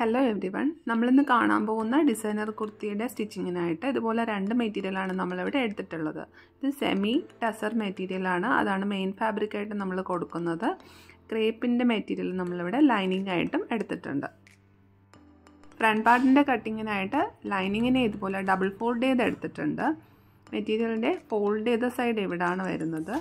hello every one നമ്മളിന്ന് കാണാൻ പോകുന്ന ഡിസൈനർ കുർത്തിയുടെ സ്റ്റിച്ചിങ്ങിനായിട്ട് ഇതുപോലെ രണ്ട് മെറ്റീരിയലാണ് നമ്മളിവിടെ എടുത്തിട്ടുള്ളത് ഇത് സെമി ടസർ മെറ്റീരിയലാണ് അതാണ് മെയിൻ ഫാബ്രിക്കായിട്ട് നമ്മൾ കൊടുക്കുന്നത് ക്രേപ്പിൻ്റെ മെറ്റീരിയൽ നമ്മളിവിടെ ലൈനിങ് ആയിട്ടും എടുത്തിട്ടുണ്ട് ഫ്രണ്ട് പാർട്ടിൻ്റെ കട്ടിങ്ങിനായിട്ട് ലൈനിങ്ങിനെ ഇതുപോലെ ഡബിൾ ഫോൾഡ് ചെയ്ത് എടുത്തിട്ടുണ്ട് മെറ്റീരിയലിൻ്റെ ഫോൾഡ് ചെയ്ത സൈഡ് ഇവിടാണ് വരുന്നത്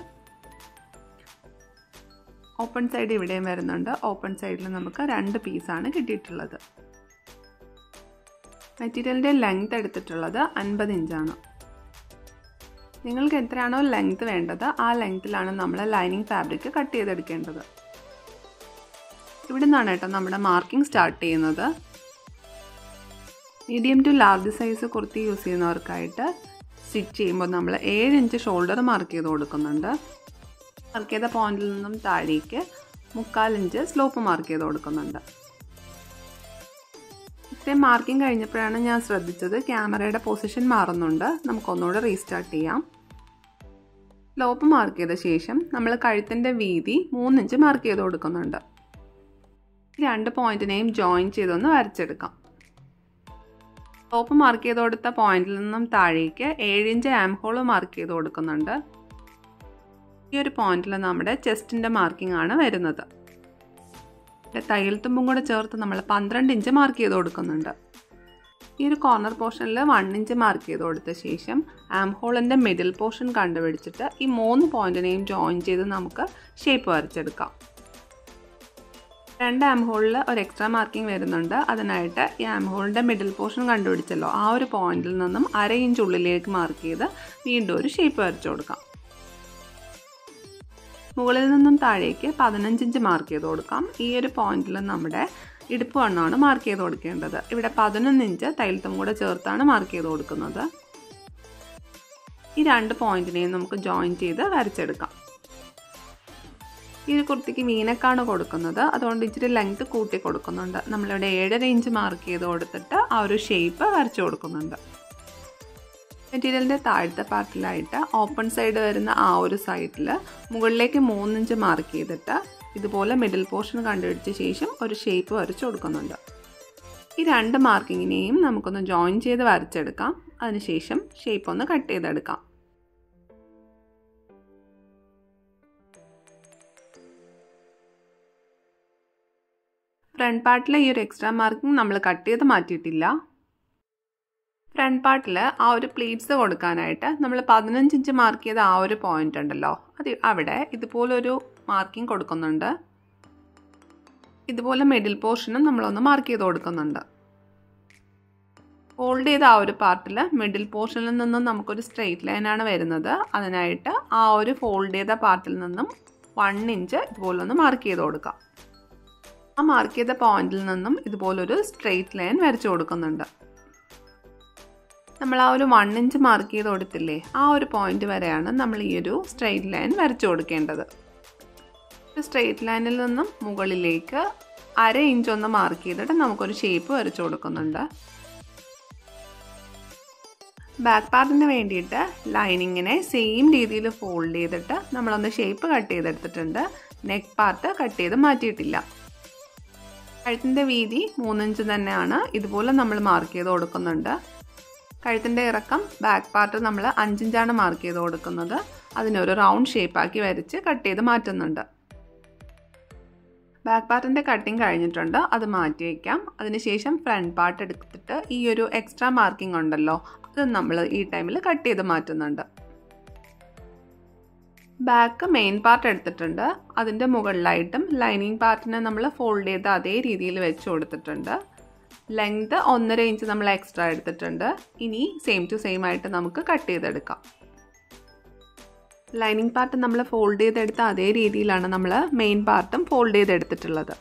ഓപ്പൺ സൈഡ് ഇവിടെയും വരുന്നുണ്ട് ഓപ്പൺ സൈഡിൽ നമുക്ക് രണ്ട് പീസാണ് കിട്ടിയിട്ടുള്ളത് മെറ്റീരിയലിൻ്റെ ലെങ്ത് എടുത്തിട്ടുള്ളത് അൻപത് ഇഞ്ചാണ് നിങ്ങൾക്ക് എത്രയാണോ ലെങ്ത് വേണ്ടത് ആ ലെങ്ത്തിലാണ് നമ്മൾ ലൈനിങ് ഫാബ്രിക് കട്ട് ചെയ്തെടുക്കേണ്ടത് ഇവിടെ നിന്നാണ് കേട്ടോ നമ്മുടെ മാർക്കിംഗ് സ്റ്റാർട്ട് ചെയ്യുന്നത് medium to large size kurti use ചെയ്യുന്നവർക്കായിട്ട് സ്റ്റിച്ച് ചെയ്യുമ്പോൾ നമ്മൾ ഏഴ് ഇഞ്ച് ഷോൾഡർ മാർക്ക് ചെയ്ത് കൊടുക്കുന്നുണ്ട് മാർക്ക് ചെയ്ത പോയിന്റിൽ നിന്നും താഴേക്ക് മുക്കാൽ ഇഞ്ച് സ്ലോപ്പ് മാർക്ക് ചെയ്ത് കൊടുക്കുന്നുണ്ട് ഇത്രയും മാർക്കിംഗ് കഴിഞ്ഞപ്പോഴാണ് ഞാൻ ശ്രദ്ധിച്ചത് ക്യാമറയുടെ പൊസിഷൻ മാറുന്നുണ്ട് നമുക്കൊന്നുകൂടെ റീസ്റ്റാർട്ട് ചെയ്യാം സ്ലോപ്പ് മാർക്ക് ചെയ്ത ശേഷം നമ്മൾ കഴുത്തിൻ്റെ വീതി മൂന്നിഞ്ച് മാർക്ക് ചെയ്ത് കൊടുക്കുന്നുണ്ട് രണ്ട് പോയിന്റിനെയും ജോയിൻ ചെയ്തൊന്ന് വരച്ചെടുക്കാം ടോപ്പ് മാർക്ക് ചെയ്ത് കൊടുത്ത പോയിന്റിൽ നിന്നും താഴേക്ക് ഏഴിഞ്ച് ആം ഹോൾ മാർക്ക് ചെയ്ത് കൊടുക്കുന്നുണ്ട് ഈ ഒരു പോയിന്റിൽ നമ്മുടെ ചെസ്റ്റിൻ്റെ മാർക്കിംഗ് ആണ് വരുന്നത് തയ്യൽ തുമ്പും കൂടെ ചേർത്ത് നമ്മൾ പന്ത്രണ്ട് ഇഞ്ച് മാർക്ക് ചെയ്ത് കൊടുക്കുന്നുണ്ട് ഈ ഒരു കോർണർ പോർഷനിൽ വൺ ഇഞ്ച് മാർക്ക് ചെയ്ത് കൊടുത്ത ശേഷം ആം ഹോളിൻ്റെ മിഡിൽ പോർഷൻ കണ്ടുപിടിച്ചിട്ട് ഈ മൂന്ന് പോയിന്റിനെയും ജോയിൻ ചെയ്ത് നമുക്ക് ഷേപ്പ് വരച്ചെടുക്കാം രണ്ട് ആം ഹോളിൽ ഒരു എക്സ്ട്രാ മാർക്കിംഗ് വരുന്നുണ്ട് അതിനായിട്ട് ഈ ആം ഹോളിൻ്റെ മിഡിൽ പോർഷൻ കണ്ടുപിടിച്ചല്ലോ ആ ഒരു പോയിന്റിൽ നിന്നും അര ഇഞ്ച് ഉള്ളിലേക്ക് മാർക്ക് ചെയ്ത് വീണ്ടും ഒരു ഷേപ്പ് വരച്ചു കൊടുക്കാം മുകളിൽ നിന്നും താഴേക്ക് പതിനഞ്ച് ഇഞ്ച് മാർക്ക് ചെയ്ത് കൊടുക്കാം ഈ ഒരു പോയിന്റിൽ നമ്മുടെ ഇടുപ്പ് വണ്ണമാണ് മാർക്ക് ചെയ്ത് കൊടുക്കേണ്ടത് ഇവിടെ പതിനൊന്ന് ഇഞ്ച് തൈലത്തും കൂടെ ചേർത്താണ് മാർക്ക് ചെയ്ത് കൊടുക്കുന്നത് ഈ രണ്ട് പോയിന്റിനെയും നമുക്ക് ജോയിൻ ചെയ്ത് വരച്ചെടുക്കാം ഈ ഒരു കുർത്തിക്ക് മീനക്കാണ് കൊടുക്കുന്നത് അതുകൊണ്ട് ഇച്ചിരി ലെങ്ത് കൂട്ടി കൊടുക്കുന്നുണ്ട് നമ്മളിവിടെ ഏഴര ഇഞ്ച് മാർക്ക് ചെയ്ത് കൊടുത്തിട്ട് ആ ഒരു ഷേപ്പ് വരച്ചു കൊടുക്കുന്നുണ്ട് മെറ്റീരിയലിൻ്റെ താഴത്തെ പാർട്ടിലായിട്ട് ഓപ്പൺ സൈഡ് വരുന്ന ആ ഒരു സൈഡിൽ മുകളിലേക്ക് മൂന്നിഞ്ച് മാർക്ക് ചെയ്തിട്ട് ഇതുപോലെ മിഡിൽ പോർഷൻ കണ്ടുപിടിച്ച ശേഷം ഒരു ഷേപ്പ് വരച്ചു കൊടുക്കുന്നുണ്ട് ഈ രണ്ട് മാർക്കിങ്ങിനെയും നമുക്കൊന്ന് ജോയിൻ ചെയ്ത് വരച്ചെടുക്കാം അതിനുശേഷം ഷേപ്പ് ഒന്ന് കട്ട് ചെയ്തെടുക്കാം ഫ്രണ്ട് പാർട്ടിലെ ഈ ഒരു എക്സ്ട്രാ മാർക്കിംഗ് നമ്മൾ കട്ട് ചെയ്ത് മാറ്റിയിട്ടില്ല ഫ്രണ്ട് പാർട്ടിൽ ആ ഒരു പ്ലീറ്റ്സ് കൊടുക്കാനായിട്ട് നമ്മൾ പതിനഞ്ച് ഇഞ്ച് മാർക്ക് ചെയ്ത ആ ഒരു പോയിന്റ് ഉണ്ടല്ലോ അത് അവിടെ ഇതുപോലൊരു മാർക്കിംഗ് കൊടുക്കുന്നുണ്ട് ഇതുപോലെ മിഡിൽ പോർഷനും നമ്മളൊന്ന് മാർക്ക് ചെയ്ത് കൊടുക്കുന്നുണ്ട് ഫോൾഡ് ചെയ്ത ആ ഒരു പാർട്ടിൽ മിഡിൽ പോർഷനിൽ നിന്നും നമുക്കൊരു സ്ട്രെയിറ്റ് ലൈനാണ് വരുന്നത് അതിനായിട്ട് ആ ഒരു ഫോൾഡ് ചെയ്ത പാർട്ടിൽ നിന്നും വൺ ഇഞ്ച് ഇതുപോലൊന്ന് മാർക്ക് ചെയ്ത് കൊടുക്കാം ആ മാർക്ക് ചെയ്ത പോയിന്റിൽ നിന്നും ഇതുപോലൊരു സ്ട്രെയിറ്റ് ലൈൻ വരച്ചു കൊടുക്കുന്നുണ്ട് നമ്മൾ ആ ഒരു വൺ ഇഞ്ച് മാർക്ക് ചെയ്ത് കൊടുത്തില്ലേ ആ ഒരു പോയിന്റ് വരെയാണ് നമ്മൾ ഈ ഒരു സ്ട്രെയിറ്റ് ലൈൻ വരച്ചു കൊടുക്കേണ്ടത് സ്ട്രെയിറ്റ് ലൈനിൽ നിന്നും മുകളിലേക്ക് അര ഇഞ്ച് ഒന്ന് മാർക്ക് ചെയ്തിട്ട് നമുക്കൊരു ഷേപ്പ് വരച്ചു കൊടുക്കുന്നുണ്ട് ബാക്ക് പാർട്ടിന് വേണ്ടിയിട്ട് ലൈനിങ്ങിനെ സെയിം രീതിയിൽ ഫോൾഡ് ചെയ്തിട്ട് നമ്മളൊന്ന് ഷേപ്പ് കട്ട് ചെയ്തെടുത്തിട്ടുണ്ട് നെക്ക് പാർട്ട് കട്ട് ചെയ്ത് മാറ്റിയിട്ടില്ല കഴുത്തിൻ്റെ വീതി മൂന്നിഞ്ച് തന്നെയാണ് ഇതുപോലെ നമ്മൾ മാർക്ക് ചെയ്ത് കൊടുക്കുന്നുണ്ട് കഴുത്തിൻ്റെ ഇറക്കം ബാക്ക് പാർട്ട് നമ്മൾ അഞ്ചിഞ്ചാണ് മാർക്ക് ചെയ്ത് കൊടുക്കുന്നത് അതിനൊരു റൗണ്ട് ഷേപ്പാക്കി വരച്ച് കട്ട് ചെയ്ത് മാറ്റുന്നുണ്ട് ബാക്ക് പാർട്ടിൻ്റെ കട്ടിങ് കഴിഞ്ഞിട്ടുണ്ട് അത് മാറ്റി വയ്ക്കാം അതിനുശേഷം ഫ്രണ്ട് പാർട്ട് എടുത്തിട്ട് ഈ ഒരു എക്സ്ട്രാ മാർക്കിംഗ് ഉണ്ടല്ലോ അത് നമ്മൾ ഈ ടൈമിൽ കട്ട് ചെയ്ത് മാറ്റുന്നുണ്ട് ബാക്ക് മെയിൻ പാർട്ട് എടുത്തിട്ടുണ്ട് അതിൻ്റെ മുകളിലായിട്ടും ലൈനിങ് പാർട്ടിനെ നമ്മൾ ഫോൾഡ് ചെയ്ത് അതേ രീതിയിൽ വെച്ച് കൊടുത്തിട്ടുണ്ട് ലെങ്ത് ഒന്നര ഇഞ്ച് നമ്മൾ എക്സ്ട്രാ എടുത്തിട്ടുണ്ട് ഇനി സെയിം ടു സെയിം ആയിട്ട് നമുക്ക് കട്ട് ചെയ്തെടുക്കാം ലൈനിങ് പാർട്ട് നമ്മൾ ഫോൾഡ് ചെയ്തെടുത്ത അതേ രീതിയിലാണ് നമ്മൾ മെയിൻ പാർട്ടും ഫോൾഡ് ചെയ്തെടുത്തിട്ടുള്ളത്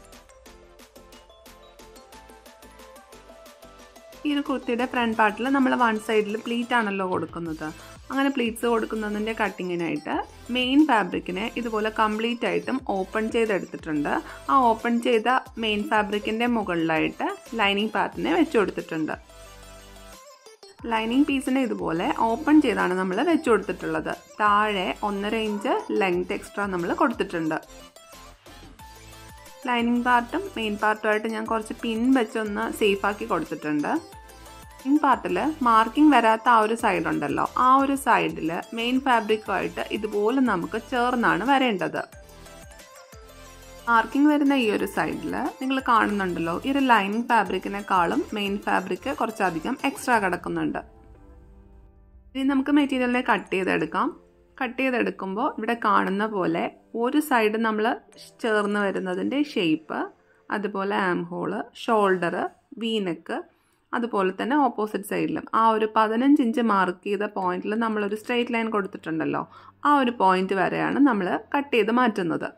ഈ ഒരു കുർത്തിയുടെ ഫ്രണ്ട് പാർട്ടിൽ നമ്മൾ വൺ സൈഡിൽ പ്ലീറ്റ് ആണല്ലോ കൊടുക്കുന്നത് അങ്ങനെ പ്ലീറ്റ്സ് കൊടുക്കുന്നതിൻ്റെ കട്ടിങ്ങിനായിട്ട് മെയിൻ ഫാബ്രിക്കിനെ ഇതുപോലെ കംപ്ലീറ്റ് ആയിട്ടും ഓപ്പൺ ചെയ്തെടുത്തിട്ടുണ്ട് ആ ഓപ്പൺ ചെയ്ത മെയിൻ ഫാബ്രിക്കിൻ്റെ മുകളിലായിട്ട് ലൈനിങ് പാർട്ടിനെ വെച്ച് കൊടുത്തിട്ടുണ്ട് ലൈനിങ് പീസിനെ ഇതുപോലെ ഓപ്പൺ ചെയ്താണ് നമ്മൾ വെച്ച് കൊടുത്തിട്ടുള്ളത് താഴെ ഒന്നര ഇഞ്ച് ലെങ്ത് എക്സ്ട്രാ നമ്മൾ കൊടുത്തിട്ടുണ്ട് ലൈനിങ് പാർട്ടും മെയിൻ പാർട്ടുമായിട്ട് ഞാൻ കുറച്ച് പിൻ വെച്ചൊന്ന് സേഫാക്കി കൊടുത്തിട്ടുണ്ട് മെയിൻ പാർട്ടിൽ മാർക്കിംഗ് വരാത്ത ആ ഒരു സൈഡ് ഉണ്ടല്ലോ ആ ഒരു സൈഡിൽ മെയിൻ ഫാബ്രിക്കുമായിട്ട് ഇതുപോലെ നമുക്ക് ചേർന്നാണ് വരേണ്ടത് മാർക്കിംഗ് വരുന്ന ഈ ഒരു സൈഡിൽ നിങ്ങൾ കാണുന്നുണ്ടല്ലോ ഈ ഒരു ലൈനിങ് ഫാബ്രിക്കിനെക്കാളും മെയിൻ ഫാബ്രിക് കുറച്ചധികം എക്സ്ട്രാ കിടക്കുന്നുണ്ട് ഇനി നമുക്ക് മെറ്റീരിയലിനെ കട്ട് ചെയ്തെടുക്കാം കട്ട് ചെയ്തെടുക്കുമ്പോൾ ഇവിടെ കാണുന്ന പോലെ ഒരു സൈഡ് നമ്മൾ ചേർന്ന് വരുന്നതിൻ്റെ ഷേപ്പ് അതുപോലെ ആം ഹോള് ഷോൾഡർ വീനക്ക് അതുപോലെ തന്നെ ഓപ്പോസിറ്റ് സൈഡിലും ആ ഒരു പതിനഞ്ച് ഇഞ്ച് മാർക്ക് ചെയ്ത പോയിന്റിൽ നമ്മളൊരു സ്ട്രെയിറ്റ് ലൈൻ കൊടുത്തിട്ടുണ്ടല്ലോ ആ ഒരു പോയിന്റ് വരെയാണ് നമ്മൾ കട്ട് ചെയ്ത് മാറ്റുന്നത്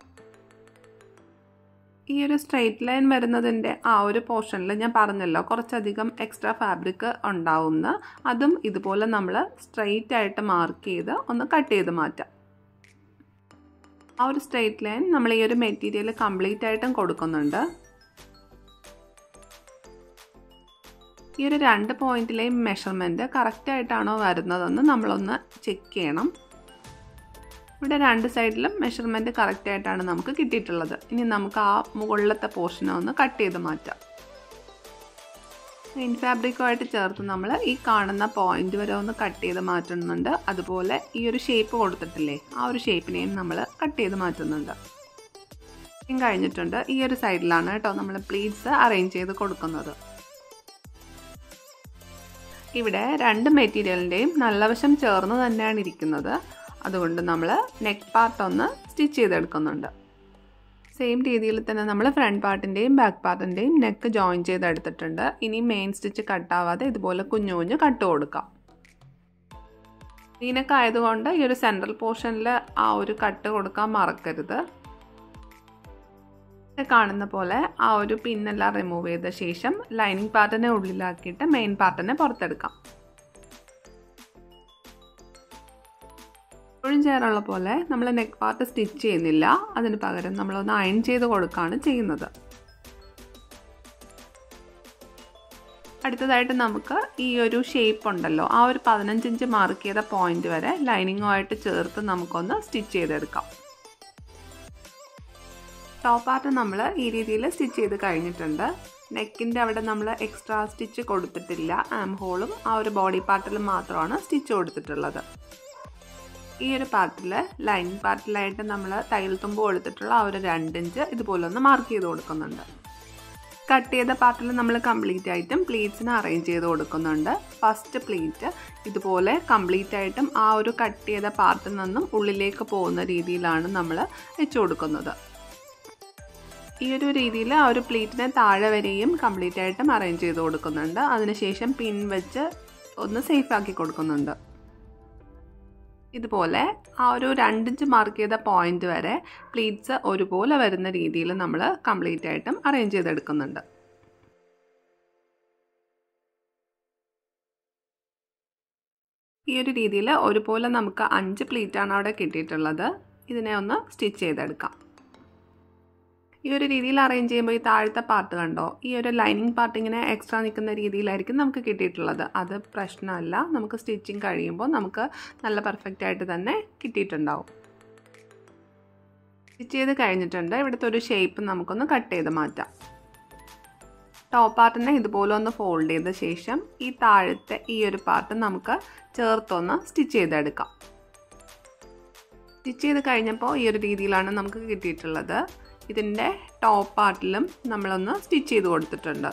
ഈ ഒരു സ്ട്രെയിറ്റ് ലൈൻ വരുന്നതിൻ്റെ ആ ഒരു പോർഷനിൽ ഞാൻ പറഞ്ഞല്ലോ കുറച്ചധികം എക്സ്ട്രാ ഫാബ്രിക് ഉണ്ടാവുന്ന അതും ഇതുപോലെ നമ്മൾ സ്ട്രെയിറ്റ് ആയിട്ട് മാർക്ക് ചെയ്ത് ഒന്ന് കട്ട് ചെയ്ത് മാറ്റാം ആ ഒരു സ്ട്രെയിറ്റ് ലൈൻ നമ്മൾ ഈ ഒരു മെറ്റീരിയൽ കംപ്ലീറ്റ് ആയിട്ടും കൊടുക്കുന്നുണ്ട് ഈ ഒരു രണ്ട് പോയിന്റിലെയും മെഷർമെൻറ്റ് കറക്റ്റായിട്ടാണോ വരുന്നതെന്ന് നമ്മളൊന്ന് ചെക്ക് ചെയ്യണം ഇവിടെ രണ്ട് സൈഡിലും മെഷർമെൻറ്റ് കറക്റ്റായിട്ടാണ് നമുക്ക് കിട്ടിയിട്ടുള്ളത് ഇനി നമുക്ക് ആ മുകളിലത്തെ പോർഷനെ ഒന്ന് കട്ട് ചെയ്ത് മാറ്റാം മെയിൻ ഫാബ്രിക്കുമായിട്ട് ചേർത്ത് നമ്മൾ ഈ കാണുന്ന പോയിന്റ് വരെ ഒന്ന് കട്ട് ചെയ്ത് മാറ്റുന്നുണ്ട് അതുപോലെ ഈ ഒരു ഷേപ്പ് കൊടുത്തിട്ടില്ലേ ആ ഒരു ഷേപ്പിനെയും നമ്മൾ കട്ട് ചെയ്ത് മാറ്റുന്നുണ്ട് ഇനിയും കഴിഞ്ഞിട്ടുണ്ട് ഈ ഒരു സൈഡിലാണ് കേട്ടോ നമ്മൾ പ്ലീറ്റ്സ് അറേഞ്ച് ചെയ്ത് കൊടുക്കുന്നത് ഇവിടെ രണ്ട് മെറ്റീരിയലിൻ്റെയും നല്ല വശം ചേർന്ന് തന്നെയാണ് ഇരിക്കുന്നത് അതുകൊണ്ട് നമ്മൾ നെക്ക് പാർട്ട് ഒന്ന് സ്റ്റിച്ച് ചെയ്തെടുക്കുന്നുണ്ട് സെയിം രീതിയിൽ തന്നെ നമ്മൾ ഫ്രണ്ട് പാർട്ടിൻ്റെയും ബാക്ക് പാർട്ടിൻ്റെയും നെക്ക് ജോയിൻ ചെയ്തെടുത്തിട്ടുണ്ട് ഇനി മെയിൻ സ്റ്റിച്ച് കട്ടാവാതെ ഇതുപോലെ കുഞ്ഞു കുഞ്ഞു കട്ട് കൊടുക്കാം ഇതിനൊക്കെ ആയതുകൊണ്ട് ഈ ഒരു സെൻട്രൽ പോർഷനിൽ ആ ഒരു കട്ട് കൊടുക്കാൻ മറക്കരുത് കാണുന്ന പോലെ ആ ഒരു പിന്നെല്ലാം റിമൂവ് ചെയ്ത ശേഷം ലൈനിങ് പാർട്ടിനെ ഉള്ളിലാക്കിയിട്ട് മെയിൻ പാർട്ടിനെ പുറത്തെടുക്കാം എപ്പോഴും ചെയ്യാറുള്ള പോലെ നമ്മൾ നെക്ക് പാർട്ട് സ്റ്റിച്ച് ചെയ്യുന്നില്ല അതിന് പകരം നമ്മളൊന്ന് അയൺ ചെയ്ത് കൊടുക്കുകയാണ് ചെയ്യുന്നത് അടുത്തതായിട്ട് നമുക്ക് ഈ ഒരു ഷേപ്പ് ഉണ്ടല്ലോ ആ ഒരു പതിനഞ്ച് ഇഞ്ച് മാർക്ക് ചെയ്ത പോയിന്റ് വരെ ലൈനിങ്ങുമായിട്ട് ചേർത്ത് നമുക്കൊന്ന് സ്റ്റിച്ച് ചെയ്തെടുക്കാം ടോപ്പ് പാർട്ട് നമ്മൾ ഈ രീതിയിൽ സ്റ്റിച്ച് ചെയ്ത് കഴിഞ്ഞിട്ടുണ്ട് നെക്കിൻ്റെ അവിടെ നമ്മൾ എക്സ്ട്രാ സ്റ്റിച്ച് കൊടുത്തിട്ടില്ല ആം ഹോളും ആ ഒരു ബോഡി പാർട്ടിലും മാത്രമാണ് സ്റ്റിച്ച് കൊടുത്തിട്ടുള്ളത് ഈ ഒരു പാർട്ടിൽ ലൈനിങ് പാർട്ടിലായിട്ട് നമ്മൾ തയ്യൽ തുമ്പ് കൊടുത്തിട്ടുള്ള ആ ഒരു രണ്ടിഞ്ച് ഇതുപോലെ ഒന്ന് മാർക്ക് ചെയ്ത് കൊടുക്കുന്നുണ്ട് കട്ട് ചെയ്ത പാർട്ടിൽ നമ്മൾ കംപ്ലീറ്റ് ആയിട്ടും പ്ലീറ്റ്സിന് അറേഞ്ച് ചെയ്ത് കൊടുക്കുന്നുണ്ട് ഫസ്റ്റ് പ്ലീറ്റ് ഇതുപോലെ കംപ്ലീറ്റ് ആയിട്ടും ആ ഒരു കട്ട് ചെയ്ത പാർട്ടിൽ നിന്നും ഉള്ളിലേക്ക് പോകുന്ന രീതിയിലാണ് നമ്മൾ വെച്ച് കൊടുക്കുന്നത് ഈ ഒരു രീതിയിൽ ആ ഒരു പ്ലീറ്റിനെ താഴെ വരെയും കംപ്ലീറ്റ് ആയിട്ടും അറേഞ്ച് ചെയ്ത് കൊടുക്കുന്നുണ്ട് അതിനുശേഷം പിൻ വെച്ച് ഒന്ന് സേഫ് ആക്കി കൊടുക്കുന്നുണ്ട് ഇതുപോലെ ആ ഒരു രണ്ടിഞ്ച് മാർക്ക് ചെയ്ത പോയിന്റ് വരെ പ്ലീറ്റ്സ് ഒരുപോലെ വരുന്ന രീതിയിൽ നമ്മൾ കംപ്ലീറ്റ് ആയിട്ടും അറേഞ്ച് ചെയ്തെടുക്കുന്നുണ്ട് ഈ ഒരു രീതിയിൽ ഒരുപോലെ നമുക്ക് അഞ്ച് പ്ലീറ്റാണ് അവിടെ കിട്ടിയിട്ടുള്ളത് ഇതിനെ ഒന്ന് സ്റ്റിച്ച് ചെയ്തെടുക്കാം ഈ ഒരു രീതിയിൽ അറേഞ്ച് ചെയ്യുമ്പോൾ ഈ താഴത്തെ പാർട്ട് കണ്ടോ ഈ ഒരു ലൈനിങ് പാർട്ട് ഇങ്ങനെ എക്സ്ട്രാ നിൽക്കുന്ന രീതിയിലായിരിക്കും നമുക്ക് കിട്ടിയിട്ടുള്ളത് അത് പ്രശ്നമല്ല നമുക്ക് സ്റ്റിച്ചിങ് കഴിയുമ്പോൾ നമുക്ക് നല്ല പെർഫെക്റ്റ് ആയിട്ട് തന്നെ കിട്ടിയിട്ടുണ്ടാവും സ്റ്റിച്ച് ചെയ്ത് കഴിഞ്ഞിട്ടുണ്ട് ഇവിടുത്തെ ഒരു ഷേപ്പ് നമുക്കൊന്ന് കട്ട് ചെയ്ത് മാറ്റാം ടോപ്പ് പാർട്ടിനെ ഇതുപോലെ ഒന്ന് ഫോൾഡ് ചെയ്ത ശേഷം ഈ താഴത്തെ ഈ ഒരു പാർട്ട് നമുക്ക് ചേർത്തൊന്ന് സ്റ്റിച്ച് ചെയ്തെടുക്കാം സ്റ്റിച്ച് ചെയ്ത് കഴിഞ്ഞപ്പോൾ ഈ ഒരു രീതിയിലാണ് നമുക്ക് കിട്ടിയിട്ടുള്ളത് ഇതിൻ്റെ ടോപ്പ് പാർട്ടിലും നമ്മളൊന്ന് സ്റ്റിച്ച് ചെയ്ത് കൊടുത്തിട്ടുണ്ട്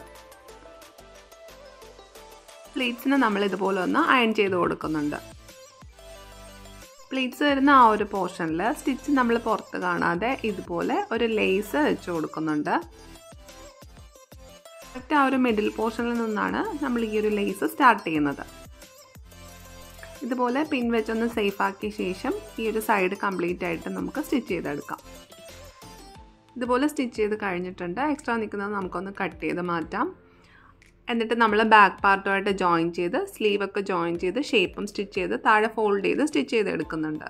പ്ലീറ്റ്സിന് നമ്മൾ ഇതുപോലെ ഒന്ന് അയൺ ചെയ്ത് കൊടുക്കുന്നുണ്ട് പ്ലീറ്റ്സ് വരുന്ന ആ ഒരു പോർഷനിൽ സ്റ്റിച്ച് നമ്മൾ പുറത്ത് കാണാതെ ഇതുപോലെ ഒരു ലേസ് വെച്ച് കൊടുക്കുന്നുണ്ട് കറക്റ്റ് ആ ഒരു മിഡിൽ പോർഷനിൽ നിന്നാണ് നമ്മൾ ഈ ഒരു ലേസ് സ്റ്റാർട്ട് ചെയ്യുന്നത് ഇതുപോലെ പിൻ വെച്ചൊന്ന് സേഫ് ആക്കിയ ശേഷം ഈ ഒരു സൈഡ് കംപ്ലീറ്റ് ആയിട്ട് നമുക്ക് സ്റ്റിച്ച് ചെയ്തെടുക്കാം ഇതുപോലെ സ്റ്റിച്ച് ചെയ്ത് കഴിഞ്ഞിട്ടുണ്ട് എക്സ്ട്രാ നിൽക്കുന്നത് നമുക്കൊന്ന് കട്ട് ചെയ്ത് മാറ്റാം എന്നിട്ട് നമ്മൾ ബാക്ക് പാർട്ടുമായിട്ട് ജോയിൻ ചെയ്ത് സ്ലീവൊക്കെ ജോയിൻ ചെയ്ത് ഷേപ്പും സ്റ്റിച്ച് ചെയ്ത് താഴെ ഫോൾഡ് ചെയ്ത് സ്റ്റിച്ച് ചെയ്ത് എടുക്കുന്നുണ്ട്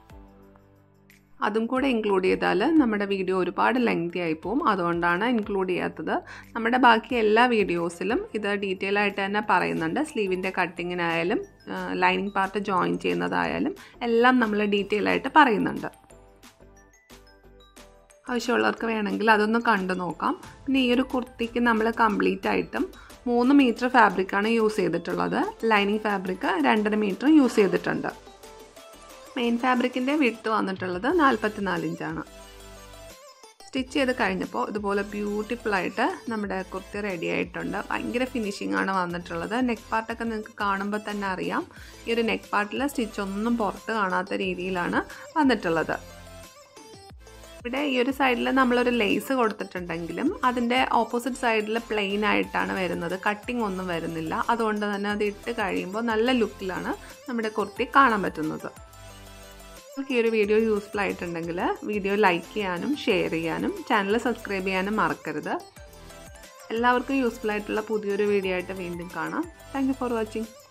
അതും കൂടെ ഇൻക്ലൂഡ് ചെയ്താൽ നമ്മുടെ വീഡിയോ ഒരുപാട് ലെങ്തി ആയി പോവും അതുകൊണ്ടാണ് ഇൻക്ലൂഡ് ചെയ്യാത്തത് നമ്മുടെ ബാക്കി എല്ലാ വീഡിയോസിലും ഇത് ഡീറ്റെയിൽ ആയിട്ട് തന്നെ പറയുന്നുണ്ട് സ്ലീവിൻ്റെ കട്ടിങ്ങിനായാലും ലൈനിങ് പാർട്ട് ജോയിൻ ചെയ്യുന്നതായാലും എല്ലാം നമ്മൾ ഡീറ്റെയിൽ ആയിട്ട് പറയുന്നുണ്ട് ആവശ്യമുള്ളവർക്ക് വേണമെങ്കിൽ അതൊന്ന് കണ്ടു നോക്കാം പിന്നെ ഈ ഒരു കുർത്തിക്ക് നമ്മൾ കംപ്ലീറ്റ് ആയിട്ടും മൂന്ന് മീറ്റർ ഫാബ്രിക്കാണ് യൂസ് ചെയ്തിട്ടുള്ളത് ലൈനിങ് ഫാബ്രിക് രണ്ടര മീറ്റർ യൂസ് ചെയ്തിട്ടുണ്ട് മെയിൻ ഫാബ്രിക്കിൻ്റെ വിട്ട് വന്നിട്ടുള്ളത് നാൽപ്പത്തിനാല് ഇഞ്ചാണ് സ്റ്റിച്ച് ചെയ്ത് കഴിഞ്ഞപ്പോൾ ഇതുപോലെ ബ്യൂട്ടിഫുൾ ആയിട്ട് നമ്മുടെ കുർത്തി റെഡി ആയിട്ടുണ്ട് ഭയങ്കര ഫിനിഷിംഗ് ആണ് വന്നിട്ടുള്ളത് നെക്ക് പാർട്ടൊക്കെ നിങ്ങൾക്ക് കാണുമ്പോൾ തന്നെ അറിയാം ഈ ഒരു നെക്ക് പാർട്ടിൽ സ്റ്റിച്ച് ഒന്നും പുറത്ത് കാണാത്ത രീതിയിലാണ് വന്നിട്ടുള്ളത് ഇവിടെ ഈ ഒരു സൈഡിൽ നമ്മളൊരു ലേസ് കൊടുത്തിട്ടുണ്ടെങ്കിലും അതിൻ്റെ ഓപ്പോസിറ്റ് സൈഡിൽ പ്ലെയിൻ ആയിട്ടാണ് വരുന്നത് കട്ടിംഗ് ഒന്നും വരുന്നില്ല അതുകൊണ്ട് തന്നെ അത് ഇട്ട് കഴിയുമ്പോൾ നല്ല ലുക്കിലാണ് നമ്മുടെ കുർത്തി കാണാൻ പറ്റുന്നത് നിങ്ങൾക്ക് ഈ ഒരു വീഡിയോ യൂസ്ഫുൾ ആയിട്ടുണ്ടെങ്കിൽ വീഡിയോ ലൈക്ക് ചെയ്യാനും ഷെയർ ചെയ്യാനും ചാനൽ സബ്സ്ക്രൈബ് ചെയ്യാനും മറക്കരുത് എല്ലാവർക്കും യൂസ്ഫുൾ ആയിട്ടുള്ള പുതിയൊരു വീഡിയോ ആയിട്ട് വീണ്ടും കാണാം താങ്ക് ഫോർ വാച്ചിങ്